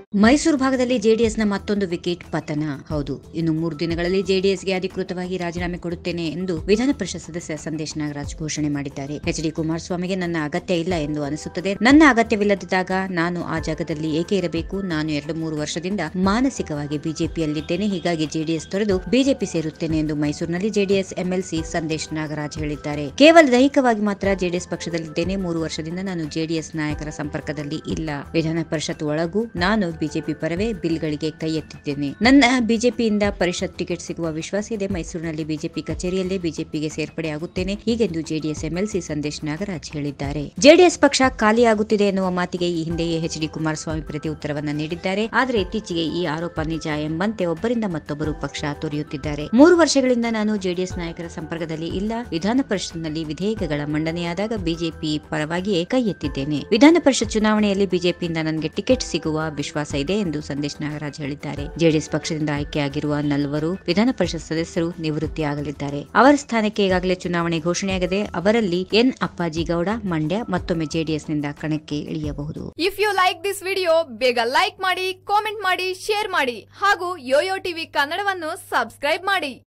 ಮೈಸೂರು ಭಾಗದಲ್ಲಿ ಜೆಡಿಎಸ್ನ ಮತ್ತೊಂದು ವಿಕೆಟ್ ಪತನ ಹೌದು ಇನ್ನು ಮೂರು ದಿನಗಳಲ್ಲಿ ಜೆಡಿಎಸ್ಗೆ ಅಧಿಕೃತವಾಗಿ ರಾಜೀನಾಮೆ ಕೊಡುತ್ತೇನೆ ಎಂದು ವಿಧಾನ ಪರಿಷತ್ ಸದಸ್ಯ ಸಂದೇಶ್ ನಾಗರಾಜ್ ಘೋಷಣೆ ಮಾಡಿದ್ದಾರೆ ಎಚ್ ಡಿ ಕುಮಾರಸ್ವಾಮಿಗೆ ನನ್ನ ಅಗತ್ಯ ಇಲ್ಲ ಎಂದು ಅನಿಸುತ್ತದೆ ನನ್ನ ಅಗತ್ಯವಿಲ್ಲದಿದ್ದಾಗ ನಾನು ಆ ಜಾಗದಲ್ಲಿ ಏಕೆ ಇರಬೇಕು ನಾನು ಎರಡು ಮೂರು ವರ್ಷದಿಂದ ಮಾನಸಿಕವಾಗಿ ಬಿಜೆಪಿಯಲ್ಲಿದ್ದೇನೆ ಹೀಗಾಗಿ ಜೆಡಿಎಸ್ ತೊರೆದು ಬಿಜೆಪಿ ಸೇರುತ್ತೇನೆ ಎಂದು ಮೈಸೂರಿನಲ್ಲಿ ಜೆಡಿಎಸ್ ಎಂಎಲ್ಸಿ ಸಂದೇಶ್ ನಾಗರಾಜ್ ಹೇಳಿದ್ದಾರೆ ಕೇವಲ ದೈಹಿಕವಾಗಿ ಮಾತ್ರ ಜೆಡಿಎಸ್ ಪಕ್ಷದಲ್ಲಿದ್ದೇನೆ ಮೂರು ವರ್ಷದಿಂದ ನಾನು ಜೆಡಿಎಸ್ ನಾಯಕರ ಸಂಪರ್ಕದಲ್ಲಿ ಇಲ್ಲ ವಿಧಾನ ಪರಿಷತ್ ಒಳಗೂ ನಾನು ಬಿಜೆಪಿ ಪರವೇ ಬಿಲ್ಗಳಿಗೆ ಕೈ ಎತ್ತಿದ್ದೇನೆ ನನ್ನ ಬಿಜೆಪಿಯಿಂದ ಪರಿಷತ್ ಟಿಕೆಟ್ ಸಿಗುವ ವಿಶ್ವಾಸ ಇದೆ ಮೈಸೂರಿನಲ್ಲಿ ಬಿಜೆಪಿ ಕಚೇರಿಯಲ್ಲೇ ಬಿಜೆಪಿಗೆ ಸೇರ್ಪಡೆ ಆಗುತ್ತೇನೆ ಹೀಗೆಂದು ಜೆಡಿಎಸ್ ಎಂಎಲ್ಸಿ ಸಂದೇಶ್ ನಾಗರಾಜ್ ಹೇಳಿದ್ದಾರೆ ಜೆಡಿಎಸ್ ಪಕ್ಷ ಖಾಲಿಯಾಗುತ್ತಿದೆ ಎನ್ನುವ ಮಾತಿಗೆ ಈ ಹಿಂದೆಯೇ ಎಚ್ ಡಿ ಕುಮಾರಸ್ವಾಮಿ ಪ್ರತಿ ಉತ್ತರವನ್ನ ನೀಡಿದ್ದಾರೆ ಆದರೆ ಇತ್ತೀಚೆಗೆ ಈ ಆರೋಪ ನಿಜ ಎಂಬಂತೆ ಒಬ್ಬರಿಂದ ಮತ್ತೊಬ್ಬರು ಪಕ್ಷ ತೊರೆಯುತ್ತಿದ್ದಾರೆ ಮೂರು ವರ್ಷಗಳಿಂದ ನಾನು ಜೆಡಿಎಸ್ ನಾಯಕರ ಸಂಪರ್ಕದಲ್ಲಿ ಇಲ್ಲ ವಿಧಾನ ಪರಿಷತ್ನಲ್ಲಿ ವಿಧೇಯಕಗಳ ಮಂಡನೆಯಾದಾಗ ಬಿಜೆಪಿ ಪರವಾಗಿಯೇ ಕೈ ಎತ್ತಿದ್ದೇನೆ ವಿಧಾನ ಪರಿಷತ್ ಚುನಾವಣೆಯಲ್ಲಿ ಬಿಜೆಪಿಯಿಂದ ನನಗೆ ಟಿಕೆಟ್ ಸಿಗುವ ವಿಶ್ವಾಸ ಇದೆ ಎಂದು ಸಂದೇಶ್ ನಾಗರಾಜ್ ಹೇಳಿದ್ದಾರೆ ಜೆಡಿಎಸ್ ಪಕ್ಷದಿಂದ ಆಯ್ಕೆಯಾಗಿರುವ ನಲ್ವರು ವಿಧಾನ ಪರಿಷತ್ ಸದಸ್ಯರು ನಿವೃತ್ತಿಯಾಗಲಿದ್ದಾರೆ ಅವರ ಸ್ಥಾನಕ್ಕೆ ಈಗಾಗಲೇ ಚುನಾವಣೆ ಘೋಷಣೆಯಾಗಿದೆ ಅವರಲ್ಲಿ ಎನ್ ಅಪ್ಪಾಜಿ ಗೌಡ ಮಂಡ್ಯ ಮತ್ತೊಮ್ಮೆ ಜೆಡಿಎಸ್ನಿಂದ ಕಣಕ್ಕೆ ಇಳಿಯಬಹುದು if you like this video ಬೇಗ ಲೈಕ್ ಮಾಡಿ ಕಾಮೆಂಟ್ ಮಾಡಿ ಶೇರ್ ಮಾಡಿ ಹಾಗೂ ಯೋಯೋ ಟಿವಿ ಕನ್ನಡವನ್ನು ಸಬ್ಸ್ಕ್ರೈಬ್ ಮಾಡಿ